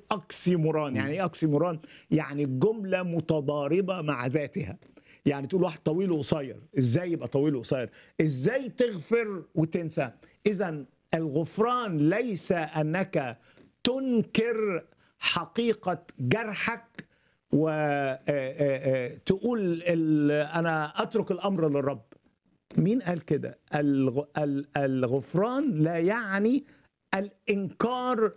اكسيموران يعني ايه اكسيموران يعني جمله متضاربه مع ذاتها يعني تقول واحد طويل وقصير ازاي يبقى طويل وقصير ازاي تغفر وتنسى اذا الغفران ليس انك تنكر حقيقه جرحك وتقول انا اترك الامر للرب مين قال كده الغ- ال- الغفران لا يعني الانكار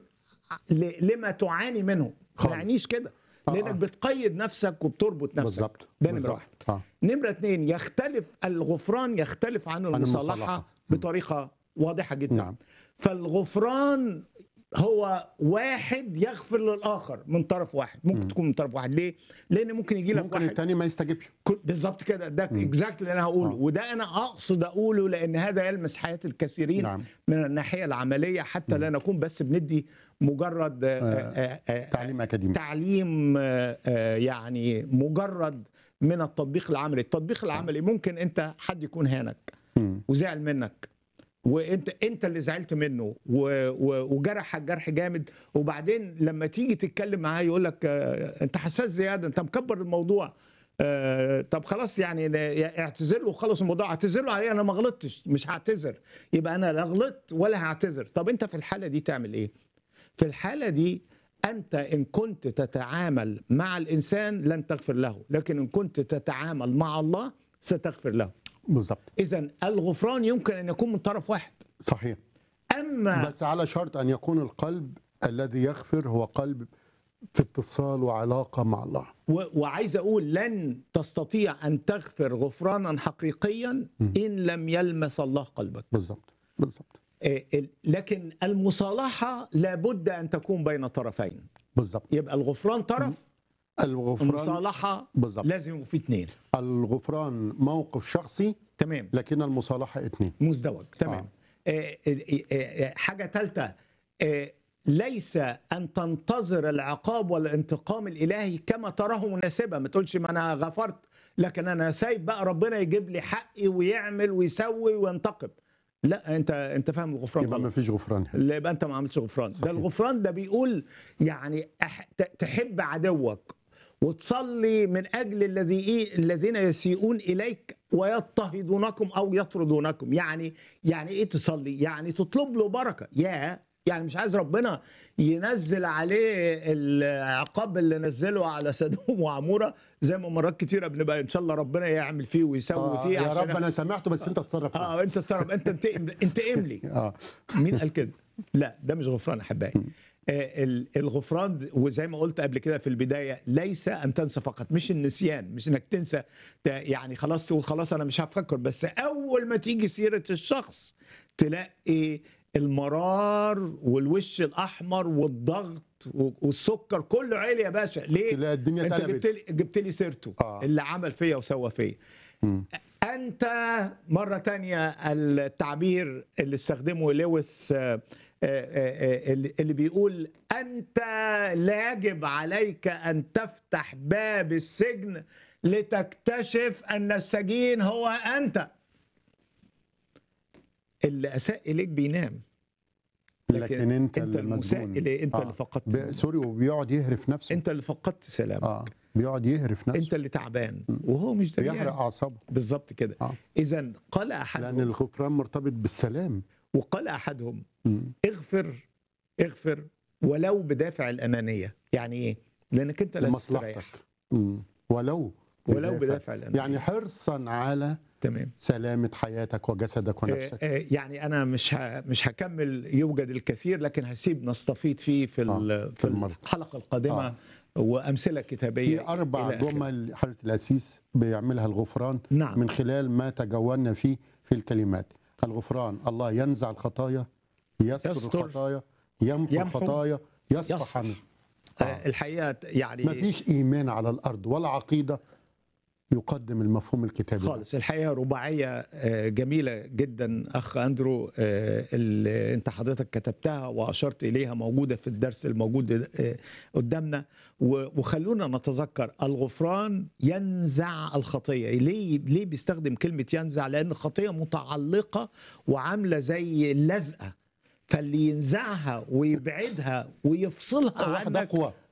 ل- لما تعاني منه ما خالص. يعنيش كده آه، لانك آه. بتقيد نفسك وبتربط نفسك بالظبط ده نمره بالظبط. واحد اه نمرة اتنين يختلف الغفران يختلف عن المصالحة المصالحة. بطريقة واضحة جدا نعم. فالغفران هو واحد يغفر للآخر من طرف واحد ممكن تكون من طرف واحد ليه؟ لأن ممكن يجي لك ممكن واحد التاني ما يستجيبش كل- بالظبط كده ده اكزاكتلي اللي انا هقوله آه. وده انا اقصد اقوله لان هذا يلمس حياه الكثيرين نعم. من الناحيه العمليه حتى لا نكون بس بندي مجرد آه، آه، آه، تعليم اكاديمي تعليم آه، آه، يعني مجرد من التطبيق العملي التطبيق العملي ممكن انت حد يكون هانك مم. وزعل منك وانت انت اللي زعلت منه و- و- وجرحك جرح جامد وبعدين لما تيجي تتكلم معاه يقول لك آه، انت حساس زياده انت مكبر الموضوع آه، طب خلاص يعني لا- اعتذر له وخلص الموضوع اعتذر له عليه انا ما غلطتش مش هعتذر يبقى انا لا غلطت ولا هعتذر طب انت في الحاله دي تعمل ايه في الحاله دي انت ان كنت تتعامل مع الانسان لن تغفر له لكن ان كنت تتعامل مع الله ستغفر له بالظبط اذا الغفران يمكن ان يكون من طرف واحد صحيح اما بس على شرط ان يكون القلب الذي يغفر هو قلب في اتصال وعلاقه مع الله و- وعايز اقول لن تستطيع ان تغفر غفرانا حقيقيا ان لم يلمس الله قلبك بالظبط بالظبط آه، ال- لكن المصالحه لابد ان تكون بين طرفين بالظبط يبقى الغفران طرف الغفران المصالحه بالظبط لازم يبقى في اثنين الغفران موقف شخصي تمام لكن المصالحه اثنين مزدوج تمام آه. آه. آه آه حاجه ثالثه آه ليس ان تنتظر العقاب والانتقام الالهي كما تراه مناسبا ما تقولش ما انا غفرت لكن انا سايب بقى ربنا يجيب لي حقي ويعمل ويسوي وينتقم لا انت انت فاهم الغفران يبقى ما غلط فيش غفران هنا لا يبقى انت ما عملتش غفران ده صحيح. الغفران ده بيقول يعني أح... ت- تحب عدوك وتصلي من اجل الذي إيه الذين يسيئون اليك ويضطهدونكم او يطردونكم يعني يعني ايه تصلي يعني تطلب له بركه يا يعني مش عايز ربنا ينزل عليه العقاب اللي نزله على سدوم وعموره زي ما مرات كتيره بنبقى ان شاء الله ربنا يعمل فيه ويسوي آه فيه يا عشان رب انا سمعته بس انت تصرف معاه. اه انت صرف انت انتقم انتقم لي اه مين قال كده؟ لا ده مش غفران احبائي آه، ال- الغفران وزي ما قلت قبل كده في البدايه ليس ان تنسى فقط مش النسيان مش انك تنسى ت- يعني خلاص تقول خلاص انا مش هفكر بس اول ما تيجي سيره الشخص تلاقي المرار والوش الاحمر والضغط و- والسكر كله عالي يا باشا ليه؟ تلاقي الدنيا انت اتقلبت. جبت لي جبت لي سيرته آه. اللي عمل فيا وسوى فيا انت مره تانية التعبير اللي استخدمه لويس آه، آه، آه، اللي اللي بيقول انت لا يجب عليك ان تفتح باب السجن لتكتشف ان السجين هو انت اللي اساء اليك بينام لكن انت انت اللي المساء مسجون. اللي انت آه. اللي فقدت ب- نومك. سوري وبيقعد يهرف نفسه انت اللي فقدت سلامك اه بيقعد يهرف نفسه انت اللي تعبان وهو مش بيحرق دريان اعصابه بالظبط كده آه. اذا قال لان احدهم الغفران مرتبط بالسلام وقال احدهم مم. اغفر اغفر ولو بدافع الانانيه يعني ايه لانك انت لا لمصلحتك تستريح مم. ولو ولو بدافع الانانيه يعني حرصا على تمام سلامة حياتك وجسدك آه، ونفسك آه، يعني انا مش ه... مش هكمل يوجد الكثير لكن هسيب نستفيض فيه في ال... آه، في المرة. الحلقه القادمه آه. وامثله كتابيه في أربع إلى آخره. جمل حضرة الأسيس بيعملها الغفران نعم. من خلال ما تجولنا فيه في الكلمات الغفران الله ينزع الخطايا يستر, يستر. الخطايا يمحو يمحو. الخطايا يصفح يصفح. عنه آه، الحقيقه يعني ما فيش إيمان على الأرض ولا عقيدة يقدم المفهوم الكتابي ده. خالص الحقيقه رباعيه آه، جميله جدا اخ اندرو آه، اللي انت حضرتك كتبتها واشرت اليها موجوده في الدرس الموجود آه، قدامنا و- وخلونا نتذكر الغفران ينزع الخطيه ليه ليه بيستخدم كلمه ينزع لان الخطيه متعلقه وعامله زي اللزقه فاللي ينزعها ويبعدها ويفصلها واحد عنك اقوى